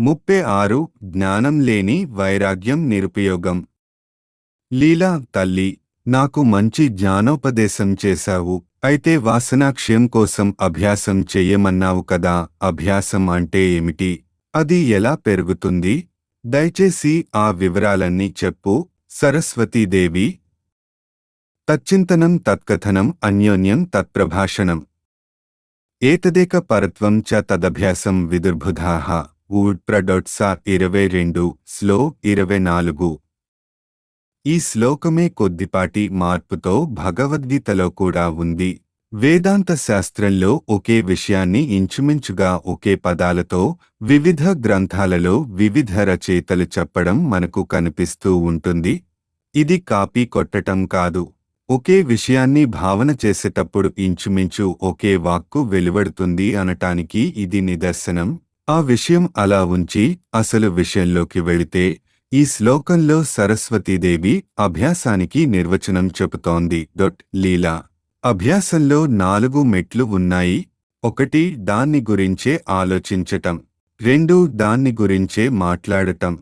ముప్పై ఆరు జ్ఞానం లేని వైరాగ్యం నిరుపయోగం లీలా తల్లి నాకు మంచి జ్ఞానోపదేశం చేశావు అయితే వాసనాక్షయం కోసం అభ్యాసం చెయ్యమన్నావు కదా అభ్యాసం అంటే ఏమిటి అది ఎలా పెరుగుతుంది దయచేసి ఆ వివరాలన్నీ చెప్పు సరస్వతీదేవి తచ్చింతనం తత్కథనం అన్యోన్యం తత్ప్రభాషణం ఏతదేక పరత్వం చ తదభ్యాసం విదుర్బుధాః ఊడ్ ప్రడొట్సా ఇరవై రెండు స్లో ఇరవై నాలుగు ఈ శ్లోకమే కొద్దిపాటి మార్పుతో భగవద్గీతలో కూడా ఉంది వేదాంత శాస్త్రంలో ఒకే విషయాన్ని ఇంచుమించుగా ఒకే పదాలతో వివిధ గ్రంథాలలో వివిధ రచయితలు చెప్పడం మనకు కనిపిస్తూ ఉంటుంది ఇది కాపీ కొట్టటం కాదు ఒకే విషయాన్ని భావన చేసేటప్పుడు ఇంచుమించు ఒకే వాక్కు వెలువడుతుంది అనటానికి ఇది నిదర్శనం ఆ విషయం అలా ఉంచి అసలు విషయంలోకి వెళితే ఈ శ్లోకంలో సరస్వతీదేవి అభ్యాసానికి నిర్వచనం చెబుతోంది డొట్ లీలా అభ్యాసంలో నాలుగు మెట్లు ఉన్నాయి ఒకటి దాన్ని గురించే ఆలోచించటం రెండు దాన్ని గురించే మాట్లాడటం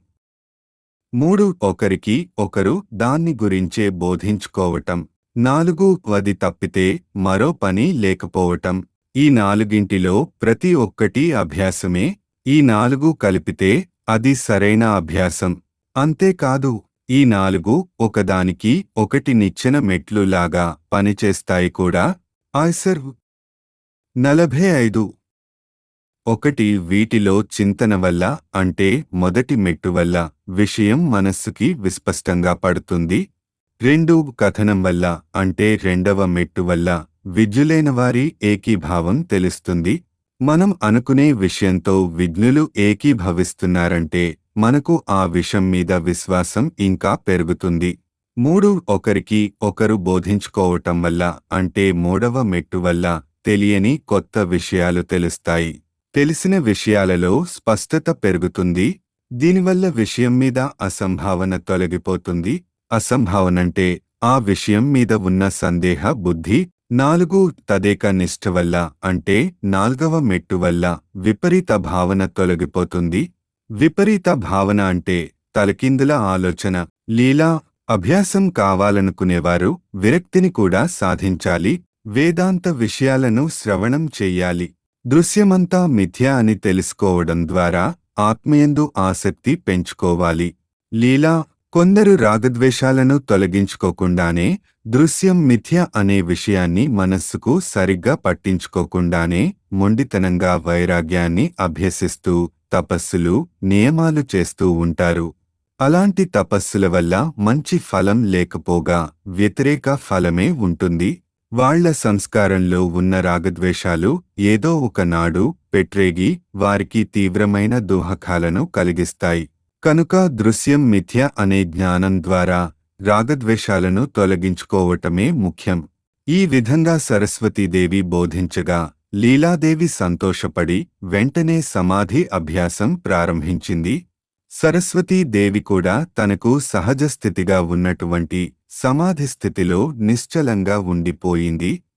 మూడు ఒకరికి ఒకరు దాన్ని గురించే బోధించుకోవటం నాలుగు వది తప్పితే మరో పని లేకపోవటం ఈ నాలుగింటిలో ప్రతి ఒక్కటి అభ్యాసమే ఈ నాలుగు కలిపితే అది సరైన అభ్యాసం అంతేకాదు ఈ నాలుగు ఒకదానికి ఒకటి నిచ్చెన మెట్లులాగా పనిచేస్తాయి కూడా ఆయ్సర్ నలభై ఐదు ఒకటి వీటిలో చింతన వల్ల అంటే మొదటి మెట్టు వల్ల విషయం మనస్సుకి విస్పష్టంగా పడుతుంది రెండు కథనం వల్ల అంటే రెండవ మెట్టు వల్ల విద్యులైన వారి ఏకీభావం తెలుస్తుంది మనం అనుకునే విషయంతో విజ్ఞులు ఏకీభవిస్తున్నారంటే మనకు ఆ విషయం మీద విశ్వాసం ఇంకా పెరుగుతుంది మూడు ఒకరికి ఒకరు బోధించుకోవటం వల్ల అంటే మూడవ మెట్టు వల్ల తెలియని కొత్త విషయాలు తెలుస్తాయి తెలిసిన విషయాలలో స్పష్టత పెరుగుతుంది దీనివల్ల విషయం మీద అసంభావన తొలగిపోతుంది అసంభావనంటే ఆ విషయం మీద ఉన్న సందేహ బుద్ధి నాలుగు తదేక నిష్ఠ వల్ల అంటే నాల్గవ మెట్టు వల్ల విపరీత భావన తొలగిపోతుంది విపరీత భావన అంటే తలకిందుల ఆలోచన లీలా అభ్యాసం కావాలనుకునేవారు విరక్తిని కూడా సాధించాలి వేదాంత విషయాలను శ్రవణం చెయ్యాలి దృశ్యమంతా మిథ్య అని తెలుసుకోవడం ద్వారా ఆత్మయందు ఆసక్తి పెంచుకోవాలి లీలా కొందరు రాగద్వేషాలను తొలగించుకోకుండానే దృశ్యం మిథ్య అనే విషయాన్ని మనస్సుకు సరిగ్గా పట్టించుకోకుండానే మొండితనంగా వైరాగ్యాన్ని అభ్యసిస్తూ తపస్సులు నియమాలు చేస్తూ ఉంటారు అలాంటి తపస్సుల వల్ల మంచి ఫలం లేకపోగా వ్యతిరేక ఫలమే ఉంటుంది వాళ్ల సంస్కారంలో ఉన్న రాగద్వేషాలు ఏదో ఒకనాడు పెట్రేగి వారికి తీవ్రమైన దోహకాలను కలిగిస్తాయి కనుక దృశ్యం మిథ్య అనే జ్ఞానం ద్వారా రాగద్వేషాలను తొలగించుకోవటమే ముఖ్యం ఈ విధంగా సరస్వతీదేవి బోధించగా లీలాదేవి సంతోషపడి వెంటనే సమాధి అభ్యాసం ప్రారంభించింది సరస్వతీదేవి కూడా తనకు సహజ స్థితిగా ఉన్నటువంటి సమాధి స్థితిలో నిశ్చలంగా ఉండిపోయింది